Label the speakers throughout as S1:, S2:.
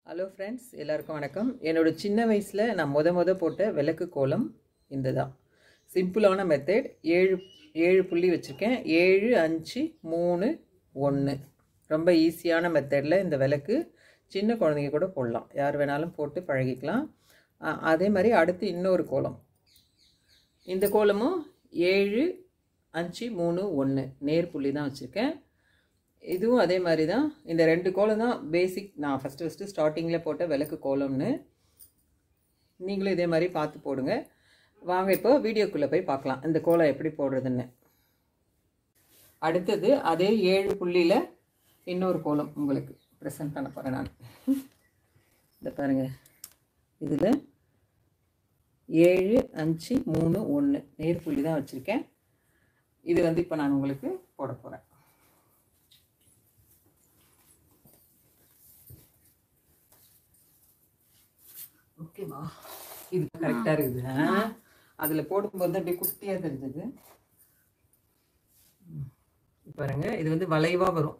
S1: Hello friends எல்லாருக்கும் வணக்கம் என்னோட சின்ன வயசில் நான் முத முத போட்ட விளக்கு கோலம் இந்த தான் சிம்பிளான மெத்தட் ஏழு ஏழு புள்ளி வச்சுருக்கேன் ஏழு அஞ்சு மூணு ஒன்று ரொம்ப ஈஸியான மெத்தடில் இந்த விளக்கு சின்ன குழந்தைங்க கூட போடலாம் யார் வேணாலும் போட்டு பழகிக்கலாம் அ- அதே மாதிரி அடுத்து இன்னொரு கோலம் இந்த கோலமும் ஏழு அஞ்சு மூணு ஒன்று நேர் புள்ளி தான் வச்சுருக்கேன் இதுவும் அதே மாதிரி தான் இந்த ரெண்டு கோலம் தான் பேசிக் நான் ஃபஸ்ட்டு ஃபஸ்ட்டு ஸ்டார்டிங்கில் போட்ட விளக்கு கோலம்னு நீங்களும் இதே மாதிரி பார்த்து போடுங்க வாங்க இப்போ வீடியோக்குள்ளே போய் பார்க்கலாம் இந்த கோலம் எப்படி போடுறதுன்னு அடுத்தது அதே ஏழு புள்ளியில் இன்னொரு கோலம் உங்களுக்கு ப்ரெசென்ட் பண்ண போகிறேன் நான் இந்த பாருங்கள் இதில் ஏழு அஞ்சு மூணு ஒன்று நேர் புள்ளி தான் வச்சுருக்கேன் இது வந்து இப்போ நான் உங்களுக்கு போட போகிறேன் ஓகேவா இது கரெக்டாக இருக்குது அதில் போடும்போது தான் அப்படியே குட்டியாக தெரிஞ்சது பாருங்க இது வந்து வளைவாக வரும்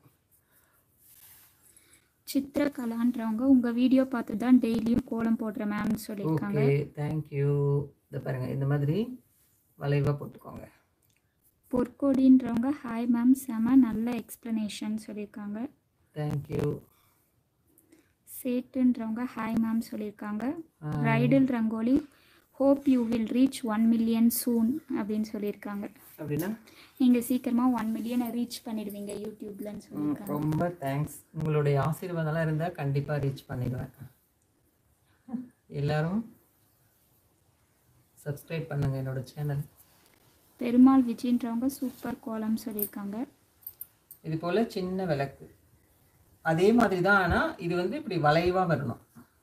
S2: சித்திரகலான்றவங்க உங்க வீடியோ பார்த்து தான் டெய்லியும் கோலம் போடுற மேம்னு சொல்லியிருக்காங்க
S1: ஓகே தேங்க்யூ இந்த பாருங்க இந்த மாதிரி வளைவாக போட்டுக்கோங்க
S2: பொற்கொடின்றவங்க ஹாய் மேம் செம நல்ல எக்ஸ்ப்ளனேஷன் சொல்லியிருக்காங்க
S1: தேங்க்யூ
S2: சேட்டுன்றவங்க ஹாய் மேம் சொல்லியிருக்காங்க ரைடல் rangoli hope you will reach one million soon அப்படின்னு சொல்லியிருக்காங்க
S1: அப்படின்னா
S2: நீங்கள் சீக்கிரமாக ஒன் மில்லியனை ரீச் பண்ணிடுவீங்க யூடியூப்லன்னு
S1: ம்,
S2: சொல்லியிருக்காங்க
S1: ரொம்ப தேங்க்ஸ் உங்களுடைய ஆசீர்வாதம்லாம் இருந்தால் கண்டிப்பாக ரீச் பண்ணிடுவேன் எல்லாரும் சப்ஸ்கிரைப் பண்ணுங்க என்னோட சேனல்
S2: பெருமாள் விஜின்றவங்க சூப்பர் கோலம் சொல்லியிருக்காங்க
S1: இது போல் சின்ன விளக்கு அதே மாதிரி தான் ஆனால் இது வந்து இப்படி வளைவாக வரணும்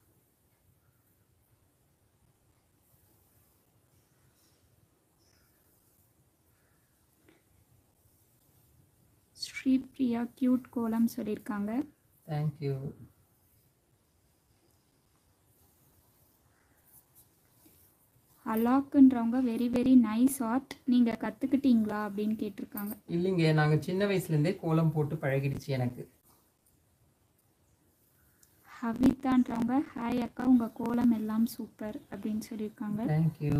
S2: ஸ்ரீபிரியா கியூட் கோலம் சொல்லியிருக்காங்க
S1: தேங்க்யூ
S2: அலாக்குன்றவங்க வெரி வெரி நைஸ் ஆர்ட் நீங்கள் கற்றுக்கிட்டீங்களா அப்படின்னு கேட்டிருக்காங்க
S1: இல்லைங்க நாங்கள் சின்ன வயசுலேருந்தே கோலம் போட்டு பழகிடுச்சு எனக்கு
S2: ஹவிதான்றவங்க ஹாய் அக்கா உங்கள் கோலம் எல்லாம் சூப்பர் அப்படின்னு சொல்லியிருக்காங்க
S1: தேங்க்யூ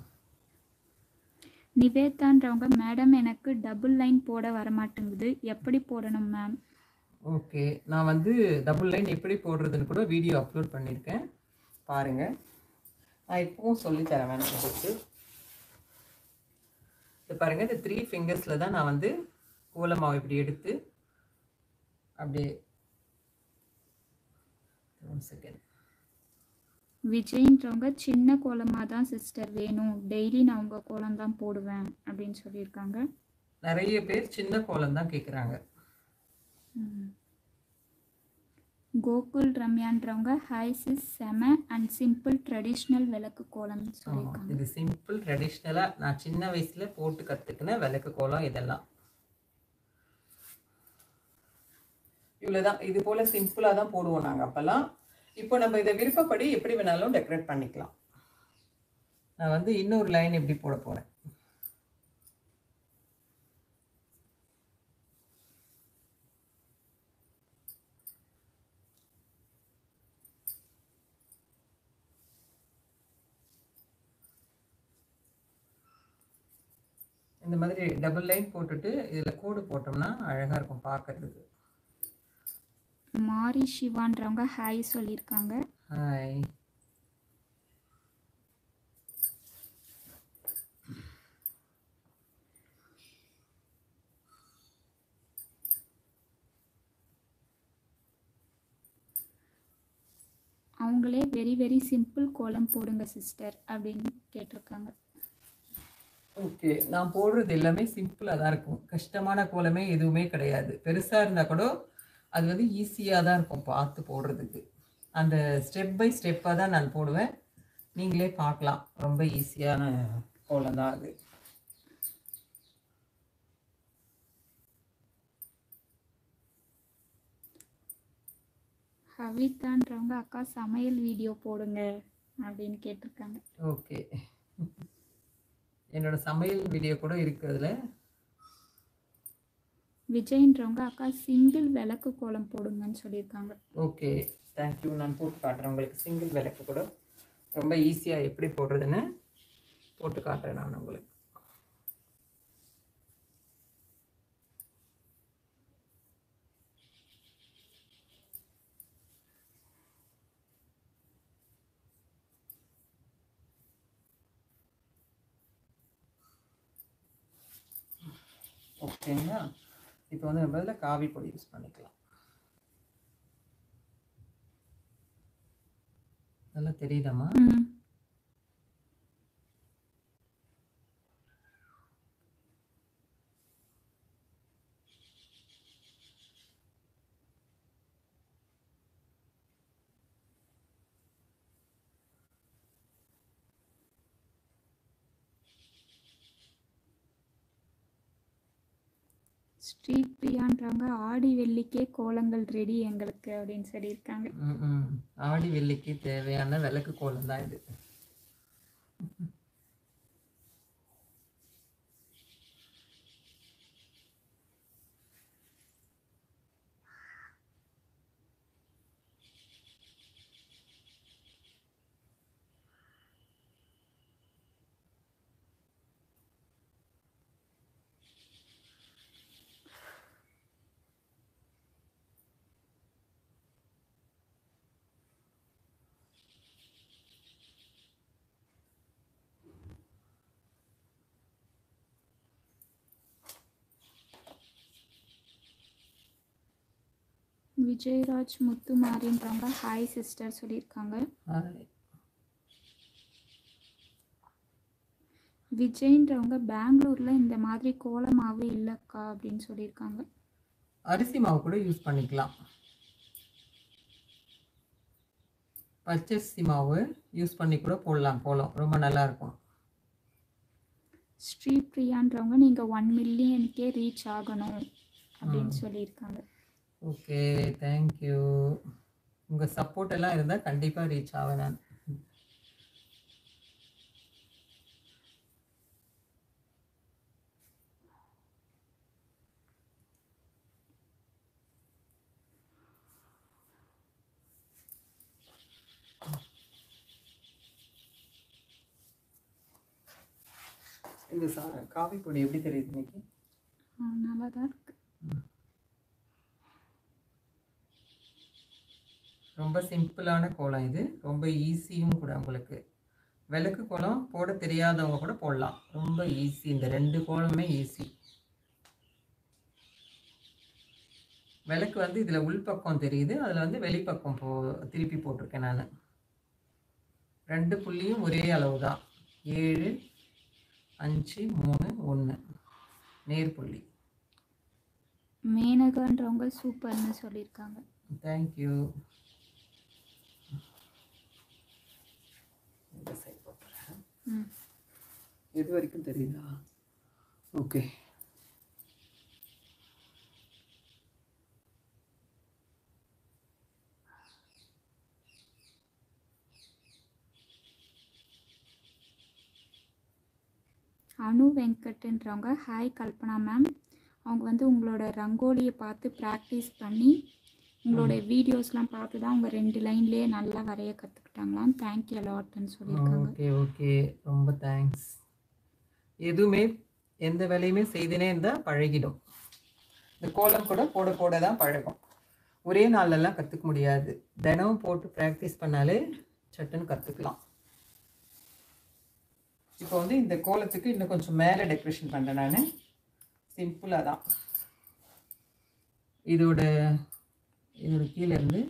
S2: நிவேதான்றவங்க மேடம் எனக்கு டபுள் லைன் போட வரமாட்டேங்குது எப்படி போடணும் மேம்
S1: ஓகே நான் வந்து டபுள் லைன் எப்படி போடுறதுன்னு கூட வீடியோ அப்லோட் பண்ணியிருக்கேன் பாருங்கள் நான் இப்போவும் சொல்லித்தரேன் வேணும் உங்களுக்கு இது பாருங்கள் இந்த த்ரீ ஃபிங்கர்ஸில் தான் நான் வந்து கோலமாவை இப்படி எடுத்து அப்படியே ஒன் செகண்ட்
S2: விஜய்ன்றவங்க சின்ன கோலமாக தான் சிஸ்டர் வேணும் டெய்லி நான் உங்கள் கோலம் தான் போடுவேன் அப்படின்னு சொல்லியிருக்காங்க
S1: நிறைய பேர் சின்ன கோலம் தான் கேட்குறாங்க
S2: கோகுல் ரம்யான்றவங்க ஹாய் சிஸ் செம அண்ட் சிம்பிள் ட்ரெடிஷ்னல் விளக்கு கோலம்
S1: ஆமாம்
S2: சொல்லியிருக்காங்க
S1: இது சிம்பிள் ட்ரெடிஷ்னலாக நான் சின்ன வயசில் போட்டு கற்றுக்கின விளக்கு கோலம் இதெல்லாம் இவ்வளோதான் இது போல் சிம்பிளாக தான் போடுவோம் நாங்கள் அப்போல்லாம் இப்போ நம்ம இதை விருப்பப்படி எப்படி வேணாலும் டெக்கரேட் பண்ணிக்கலாம் நான் வந்து இன்னொரு லைன் எப்படி போட போகிறேன் இந்த மாதிரி டபுள் லைன் போட்டுட்டு இதில் கோடு போட்டோம்னா அழகாக இருக்கும் பார்க்கறதுக்கு
S2: மாரி சிவான்றவங்க ஹாய் சொல்லியிருக்காங்க
S1: ஹாய்
S2: அவங்களே வெரி வெரி சிம்பிள் கோலம் போடுங்க சிஸ்டர் அப்படின்னு கேட்டிருக்காங்க
S1: ஓகே நான் போடுறது எல்லாமே சிம்பிளாக தான் இருக்கும் கஷ்டமான கோலமே எதுவுமே கிடையாது பெருசாக இருந்தால் கூட அது வந்து ஈஸியாக தான் இருக்கும் பார்த்து போடுறதுக்கு அந்த ஸ்டெப் பை ஸ்டெப்பாக தான் நான் போடுவேன் நீங்களே பார்க்கலாம் ரொம்ப ஈஸியான கோலம் தான் அது
S2: ஹவிதான்றவங்க அக்கா சமையல் வீடியோ போடுங்க அப்படின்னு கேட்டிருக்காங்க
S1: ஓகே என்னோட சமையல் வீடியோ கூட இருக்கிறதுல
S2: விஜய்ன்றவங்க அக்கா சிங்கிள் விளக்கு கோலம் போடுங்கன்னு சொல்லியிருக்காங்க
S1: ஓகே தேங்க்யூ நான் போட்டு காட்டுறேன் உங்களுக்கு சிங்கிள் விளக்கு கூட ரொம்ப ஈஸியாக எப்படி போடுறதுன்னு போட்டு காட்டுறேன் நான் உங்களுக்கு ஓகேங்களா இப்போ வந்து நம்ம இதில் காவி பொடி யூஸ் பண்ணிக்கலாம் நல்லா தெரியுதாம்மா
S2: ம் ஸ்ரீ பிரியான்றவங்க ஆடி வெள்ளிக்கே கோலங்கள் ரெடி எங்களுக்கு அப்படின்னு சொல்லியிருக்காங்க
S1: ம், ம். ஆடி வெள்ளிக்கு தேவையான விளக்கு கோலம் தான் இது
S2: விஜயராஜ் முத்துமாரின்றவங்க ஹாய் சிஸ்டர் சொல்லியிருக்காங்க
S1: ஆ,
S2: விஜய்ன்றவங்க பெங்களூர்ல இந்த மாதிரி கோலமாவு இல்லைக்கா அப்படின்னு சொல்லியிருக்காங்க
S1: அரிசி மாவு கூட யூஸ் பண்ணிக்கலாம் பச்சரிசி மாவு யூஸ் பண்ணி கூட போடலாம் கோலம் ரொம்ப நல்லா இருக்கும்
S2: ஸ்ரீ பிரியான்றவங்க நீங்க ஒன் மில்லியனுக்கே ரீச் ஆகணும் அப்படின்னு சொல்லியிருக்காங்க
S1: ஓகே தேங்க்யூ உங்கள் சப்போர்ட் எல்லாம் இருந்தால் கண்டிப்பாக ரீச் ஆவேன் நான் இந்த சா காஃபி பொடி எப்படி தெரியுது இன்னைக்கு
S2: நல்லா தான் இருக்கு
S1: ரொம்ப சிம்பிளான கோலம் இது ரொம்ப ஈஸியும் கூட உங்களுக்கு விளக்கு கோலம் போட தெரியாதவங்க கூட போடலாம் ரொம்ப ஈஸி இந்த ரெண்டு கோலமுமே ஈஸி விளக்கு வந்து இதில் உள்பக்கம் தெரியுது அதில் வந்து வெளிப்பக்கம் போ திருப்பி போட்டிருக்கேன் நான் ரெண்டு புள்ளியும் ஒரே அளவு தான் ஏழு அஞ்சு மூணு ஒன்று நேர் புள்ளி
S2: மேனகான்றவங்க சூப்பர்னு சொல்லியிருக்காங்க
S1: தேங்க்யூ இந்த சைட் போட்டுறேன்
S2: ம்
S1: எது வரைக்கும் தெரியுதா ஓகே
S2: அனு வெங்கட்ன்றவங்க ஹாய் கல்பனா மேம் அவங்க வந்து உங்களோட ரங்கோலியை பார்த்து ப்ராக்டிஸ் பண்ணி உங்களோட வீடியோஸ்லாம் பார்த்து தான் அவங்க ரெண்டு லைன்லேயே நல்லா வரைய கற்றுக்கிட்டாங்களாம் தேங்க்யூ அலாட்னு சொல்லியிருக்காங்க
S1: ஓகே ஓகே ரொம்ப தேங்க்ஸ் எதுவுமே எந்த வேலையுமே செய்துனே இருந்தால் பழகிடும் இந்த கோலம் கூட போட போட தான் பழகும் ஒரே நாள்லலாம் கற்றுக்க முடியாது தினமும் போட்டு ப்ராக்டிஸ் பண்ணாலே சட்டுன்னு கற்றுக்கலாம் இப்போ வந்து இந்த கோலத்துக்கு இன்னும் கொஞ்சம் மேலே டெக்கரேஷன் பண்ணுறேன் நான் சிம்பிளாக தான் இதோட இதோட கீழே இருந்து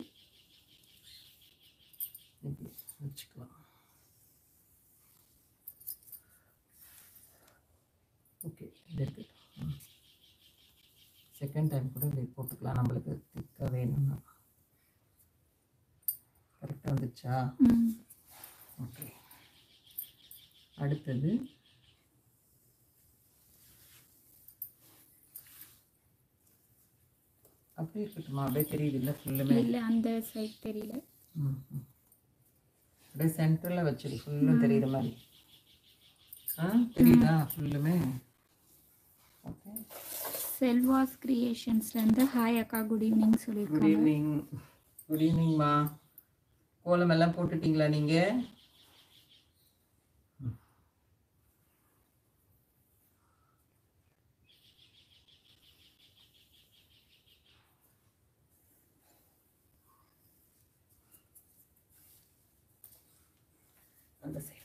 S1: இப்படி வச்சுக்கலாம் ஓகே இது இருக்கட்டும் செகண்ட் டைம் கூட இப்படி போட்டுக்கலாம் நம்மளுக்கு திக்காக வேணும்னா கரெக்டாக வந்துச்சா
S2: ம்
S1: ஓகே அடுத்தது அப்படியே இருக்கட்டுமா அப்படியே தெரியுது இல்லை ஃபுல்லுமே
S2: இல்லை அந்த சைட் தெரியல
S1: ம், ம். அப்படியே சென்டரில் வச்சிரு ஃபுல்லும் தெரியுற மாதிரி ஆ தெரியுதா ஃபுல்லுமே ஓகே
S2: செல்வாஸ் கிரியேஷன்ஸ்லேருந்து ஹாய் அக்கா குட் ஈவினிங்
S1: குட்
S2: சொல்லியிருக்காங்க
S1: ஈவினிங் குட் ஈவினிங்மா கோலம் எல்லாம் போட்டுட்டீங்களா நீங்கள் அந்த சைடு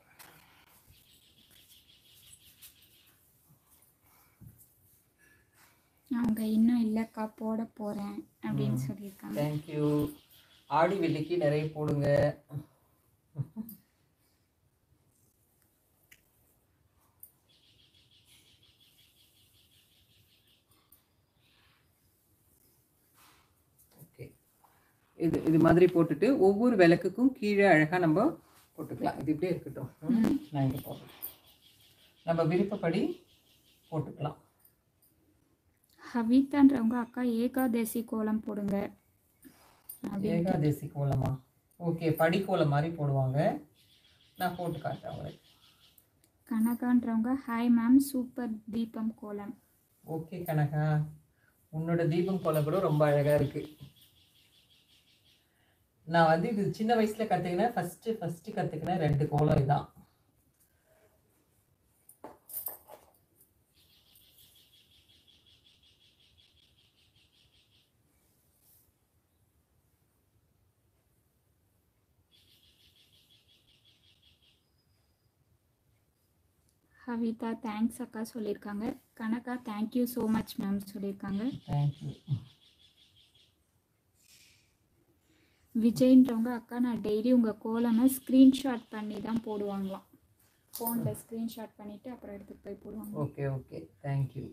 S2: அவங்க இன்னும் இல்லைக்கா போட போகிறேன் அப்படின்னு சொல்லியிருக்காங்க
S1: தேங்க்யூ ஆடி வெள்ளிக்கு நிறைய போடுங்க ஓகே இது இது மாதிரி போட்டுட்டு ஒவ்வொரு விளக்குக்கும் கீழே அழகாக நம்ம போட்டுக்கலாம் இது இப்படியே இருக்கட்டும் ம், நான் இங்கே போடுறேன் நம்ம விருப்பப்படி போட்டுக்கலாம்
S2: ஹவிதான்றவங்க அக்கா ஏகாதசி கோலம் போடுங்க அப்படி
S1: ஏகாதசி கோலமா ஓகே படி கோலம் மாதிரி போடுவாங்க நான் போட்டு காட்டுறேன் உங்களுக்கு
S2: கனகான்றவங்க ஹாய் மேம் சூப்பர் தீபம் கோலம்
S1: ஓகே கனகா உன்னோட தீபம் கோலம் கூட ரொம்ப அழகாக இருக்கு நான் வந்து இது சின்ன வயசில் கற்றுக்கினேன் ஃபஸ்ட்டு ஃபஸ்ட்டு கற்றுக்கினேன் ரெண்டு கோலம் இதான்
S2: ஹவிதா தேங்க்ஸ் அக்கா சொல்லியிருக்காங்க Kanaka thank you so much ma'am சொல்லியிருக்காங்க
S1: தேங்க்யூ
S2: விஜய்ன்றவங்க அக்கா நான் டெய்லி உங்கள் கோலமை ஸ்க்ரீன்ஷாட் பண்ணி தான் போடுவாங்களாம் ஃபோனில் ஸ்க்ரீன்ஷாட் பண்ணிவிட்டு அப்புறம் எடுத்துகிட்டு போய் போடுவாங்க
S1: ஓகே ஓகே தேங்க்யூ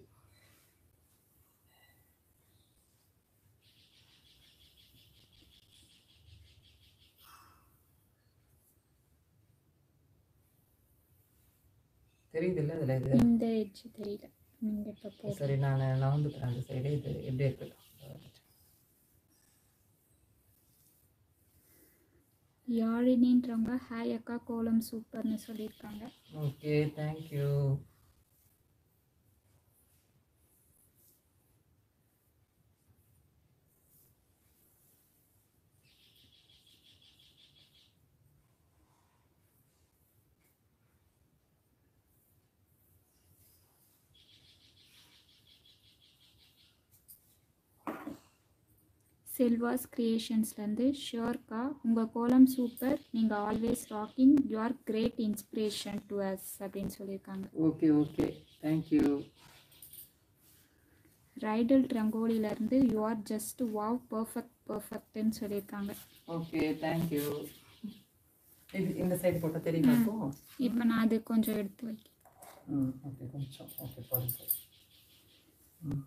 S1: தெரியுதுல்ல இதில் இது
S2: இந்த எட்ஜ் தெரியல நீங்கள் இப்போ போ
S1: சரி நான் நான் வந்துக்கிறேன் அந்த சைடு இது எப்படி இருக்கட்டும்
S2: யாழினின்றவங்க ஹாய் அக்கா கோலம் சூப்பர்னு சொல்லியிருக்காங்க
S1: ஓகே தேங்க்யூ
S2: செல்வாஸ் கிரியேஷன்ஸ்லேருந்து ஷியோர்க்கா உங்கள் கோலம் சூப்பர் நீங்கள் always rocking you are great inspiration to us அப்படின்னு சொல்லியிருக்காங்க
S1: ஓகே ஓகே தேங்க்யூ
S2: ரைடல் ரங்கோலியிலேருந்து you are just wow perfect பர்ஃபெக்ட்னு சொல்லியிருக்காங்க
S1: ஓகே தேங்க்யூ இது இந்த சைடு போட்டால் தெரியுமா இருக்கும்
S2: இப்போ நான் அது கொஞ்சம் எடுத்து வைக்கிறேன்
S1: ம் ஓகே கொஞ்சம் ஓகே போதும் போதும் ம்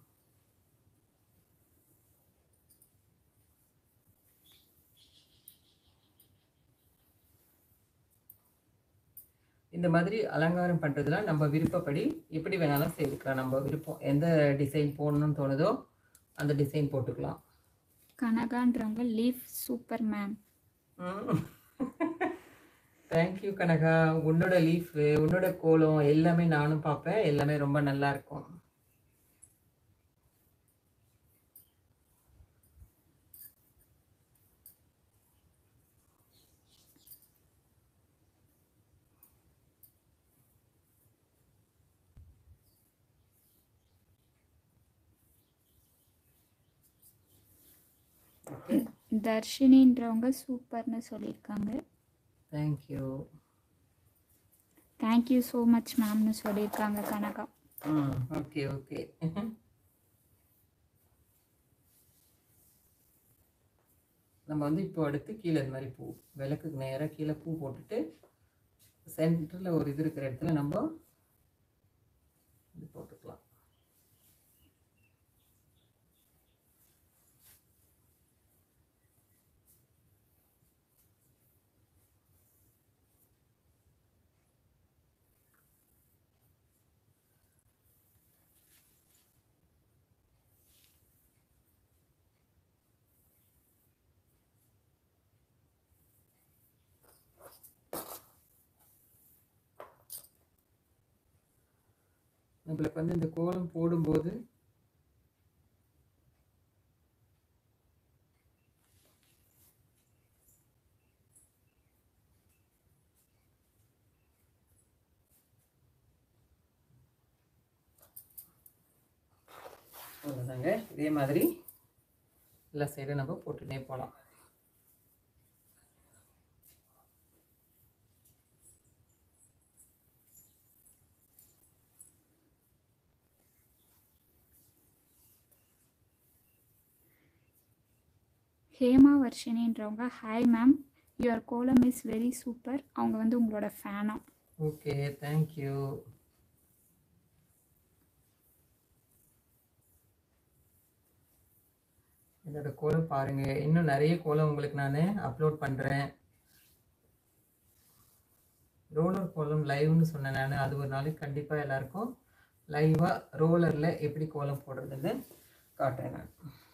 S1: இந்த மாதிரி அலங்காரம் பண்ணுறதுலாம் நம்ம விருப்பப்படி எப்படி வேணாலும் செய்துக்கலாம் நம்ம விருப்பம் எந்த டிசைன் போடணும்னு தோணுதோ அந்த டிசைன் போட்டுக்கலாம்
S2: கனகான்றவங்க leaf super ma'am
S1: thank you Kanaka உன்னோட லீஃபு உன்னோட கோலம் எல்லாமே நானும் பார்ப்பேன் எல்லாமே ரொம்ப நல்லா இருக்கும்
S2: தர்ஷினின்றவங்க சூப்பர்னு சொல்லியிருக்காங்க
S1: தேங்க்யூ
S2: தேங்க்யூ ஸோ மச் மேம்னு சொல்லியிருக்காங்க கனகா
S1: ம் ஓகே ஓகே நம்ம வந்து இப்போ அடுத்து கீழே இந்த மாதிரி பூ விளக்குக்கு நேராக கீழே பூ போட்டுட்டு சென்டரில் ஒரு இது இருக்கிற இடத்துல நம்ம இது போட்டுக்கலாம் நம்மளுக்கு வந்து இந்த கோலம் போடும்போது அவ்வளோதாங்க இதே மாதிரி எல்லா சைடும் நம்ம போட்டுனே போகலாம்
S2: ஹேமா வர்ஷினின்றவங்க hi ma'am your kolam is very super அவங்க வந்து உங்களோட ஃபேனா
S1: ஓகே தேங்க்யூ என்னோட கோலம் பாருங்க இன்னும் நிறைய கோலம் உங்களுக்கு நான் அப்லோட் பண்ணுறேன் ரோலர் கோலம் லைவ்னு சொன்னேன் நான் அது ஒரு நாளைக்கு கண்டிப்பாக எல்லாருக்கும் லைவாக ரோலரில் எப்படி கோலம் போடுறதுன்னு காட்டுறேன் நான்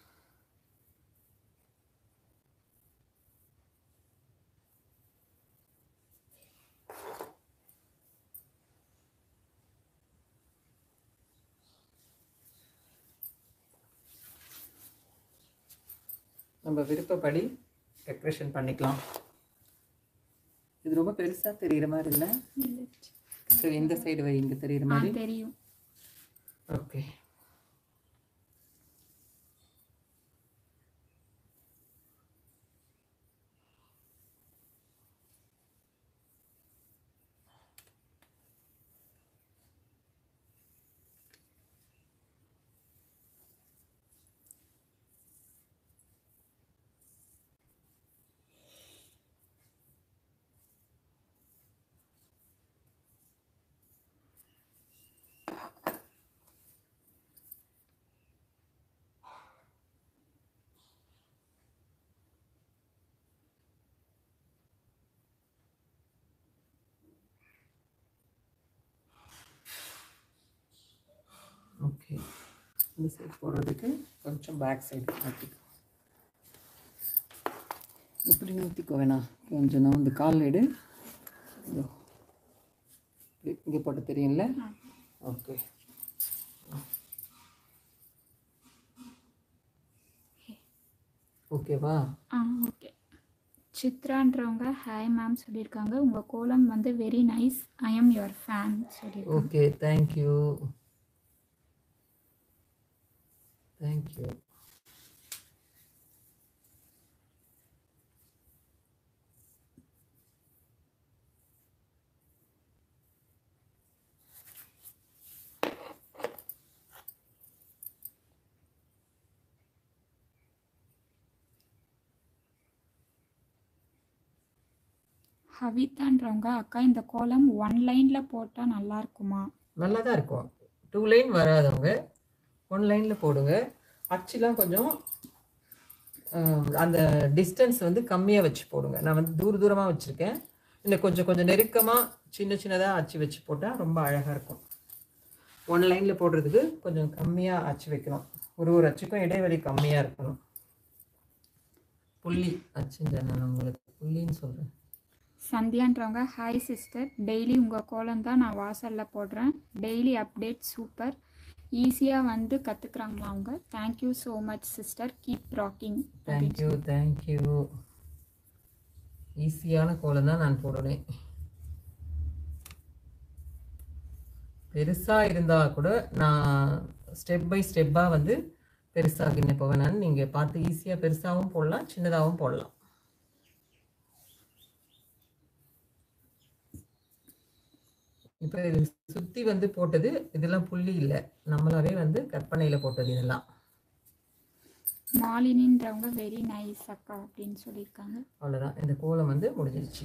S1: நம்ம விருப்பப்படி டெக்கரேஷன் பண்ணிக்கலாம் இது ரொம்ப பெருசாக தெரிகிற மாதிரி இல்லை சரி இந்த சைடு வை இங்கே தெரிகிற
S2: ஆ
S1: மாதிரி
S2: தெரியும்
S1: ஓகே ஓகே இந்த சைடு போடுறதுக்கு கொஞ்சம் பேக் சைடு மாற்றிக்கோ இப்படி நிறுத்திக்கோ வேணாம் கொஞ்சம் நான் இந்த கால் எடு இதோ. இப்படி இங்கே போட்டு தெரியும்ல ஓகே ஓகேவா
S2: ஆ ஓகே சித்ரான்றவங்க ஹாய் மேம் சொல்லியிருக்காங்க உங்கள் கோலம் வந்து very nice I am your fan சொல்லியிருக்காங்க
S1: ஓகே தேங்க்யூ தேங்க்யூ
S2: ஹவிதான்றவங்க அக்கா இந்த கோலம் ஒன் லைனில் போட்டால் நல்லா இருக்குமா
S1: நல்லா தான் இருக்கும் டூ லைன் வராதவங்க ஒன் லைனில் போடுங்க அச்சுலாம் கொஞ்சம் ஆஹ், அந்த டிஸ்டன்ஸ் வந்து கம்மியாக வச்சு போடுங்க நான் வந்து தூர தூரமாக வச்சுருக்கேன் இன்னும் கொஞ்சம் கொஞ்சம் நெருக்கமாக சின்ன சின்னதாக அச்சு வச்சு போட்டால் ரொம்ப அழகாக இருக்கும் ஒன் லைனில் போடுறதுக்கு கொஞ்சம் கம்மியாக அச்சு வைக்கணும் ஒரு ஒரு அச்சுக்கும் இடைவெளி கம்மியாக இருக்கணும் புள்ளி அச்சுங்க நான் உங்களுக்கு புள்ளின்னு சொல்கிறேன்
S2: சந்தியான்றவங்க ஹாய் சிஸ்டர் டெய்லி உங்கள் கோலம் தான் நான் வாசலில் போடுறேன் டெய்லி அப்டேட் சூப்பர் ஈஸியாக வந்து கற்றுக்குறாங்களா அவங்க thank you so much sister keep rocking
S1: thank you thank you ஈஸியான கோலம் தான் நான் போடுறேன் பெருசாக இருந்தால் கூட நான் ஸ்டெப் பை ஸ்டெப்பாக வந்து பெருசாகின்னு போவேன் நான் நீங்கள் பார்த்து ஈஸியாக பெருசாகவும் போடலாம் சின்னதாகவும் போடலாம் இப்போ இது சுற்றி வந்து போட்டது இதெல்லாம் புள்ளி இல்லை நம்மளாவே வந்து கற்பனையில் போட்டது இதெல்லாம்
S2: மாலினின்றவங்க வெரி நைஸ் அக்கா அப்படின்னு சொல்லியிருக்காங்க
S1: அவ்வளோதான் இந்த கோலம் வந்து முடிஞ்சிருச்சு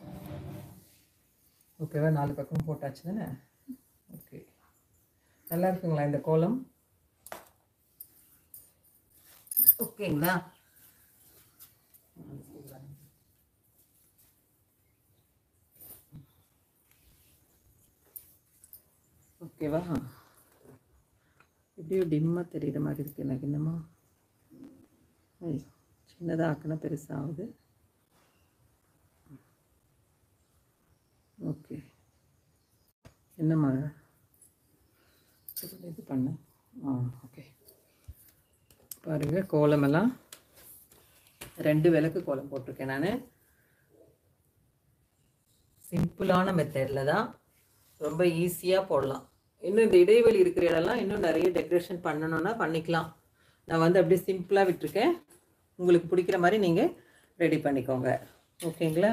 S1: ஓகேவா நாலு பக்கம் போட்டாச்சு தானே ஓகே நல்லா இருக்குங்களா இந்த கோலம் ஓகேங்களா ஓகேவா எப்படியோ டிம்மாக தெரியுற மாதிரி இருக்கு எனக்கு என்னமோ ஐயோ சின்னதாக ஆக்கினா பெருசாகுது ஓகே என்னம்மா இது இது பண்ண ஆ ஓகே பாருங்க கோலமெல்லாம் ரெண்டு விளக்கு கோலம் போட்டிருக்கேன் நான் சிம்பிளான மெத்தடில் தான் ரொம்ப ஈஸியாக போடலாம் இன்னும் இந்த இடைவெளி இருக்கிற இடம்லாம் இன்னும் நிறைய டெக்கரேஷன் பண்ணணும்னா பண்ணிக்கலாம் நான் வந்து அப்படியே சிம்பிளாக விட்டுருக்கேன் உங்களுக்கு பிடிக்கிற மாதிரி நீங்கள் ரெடி பண்ணிக்கோங்க ஓகேங்களா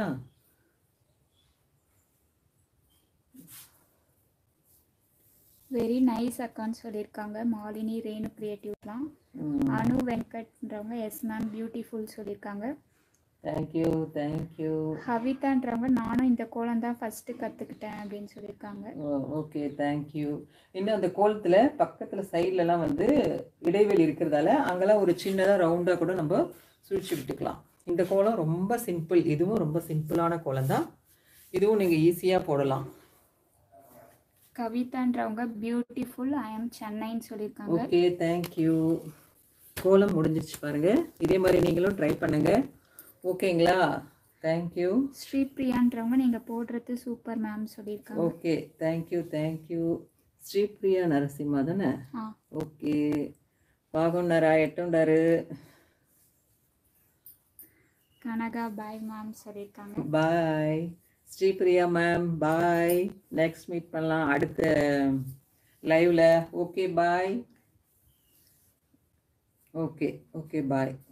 S2: வெரி நைஸ் அக்கான்னு சொல்லியிருக்காங்க மாலினி ரேணு கிரியேட்டிவ்லாம்
S1: ம்
S2: அனு வெங்கட்ன்றவங்க எஸ் மேம் பியூட்டிஃபுல் சொல்லியிருக்காங்க
S1: தேங்க்யூ தேங்க்யூ
S2: ஹவிதான்றவங்க நானும் இந்த கோலம் தான் ஃபஸ்ட்டு கற்றுக்கிட்டேன் அப்படின்னு சொல்லியிருக்காங்க
S1: ஓகே தேங்க்யூ இன்னும் அந்த கோலத்தில் பக்கத்தில் சைட்லலாம் வந்து இடைவெளி இருக்கிறதால அங்கெல்லாம் ஒரு சின்னதாக ரவுண்டாக கூட நம்ம சுழிச்சு விட்டுக்கலாம் இந்த கோலம் ரொம்ப சிம்பிள் இதுவும் ரொம்ப சிம்பிளான கோலம் தான் இதுவும் நீங்கள் ஈஸியாக போடலாம்
S2: கவிதான்றவங்க பியூட்டிஃபுல் ஐ எம் சென்னைன்னு சொல்லியிருக்காங்க
S1: ஓகே தேங்க்யூ கோலம் முடிஞ்சிருச்சு பாருங்க இதே மாதிரி நீங்களும் ட்ரை பண்ணுங்க ஓகேங்களா தேங்க்யூ
S2: ஸ்ரீபிரியான்றவங்க நீங்கள் போடுறது சூப்பர் மேம் சொல்லியிருக்காங்க
S1: okay thank you thank you Sripriya Narasimha தானே
S2: ஆ
S1: ఓకే బాగున్నారా ఎట్టుండారు
S2: கனகா பாய் மேம் சொல்லியிருக்காங்க
S1: bye Sripriya ma'am bye next meet பண்ணலாம் அடுத்த லைவ்ல ஓகே பாய் ஓகே ஓகே பாய்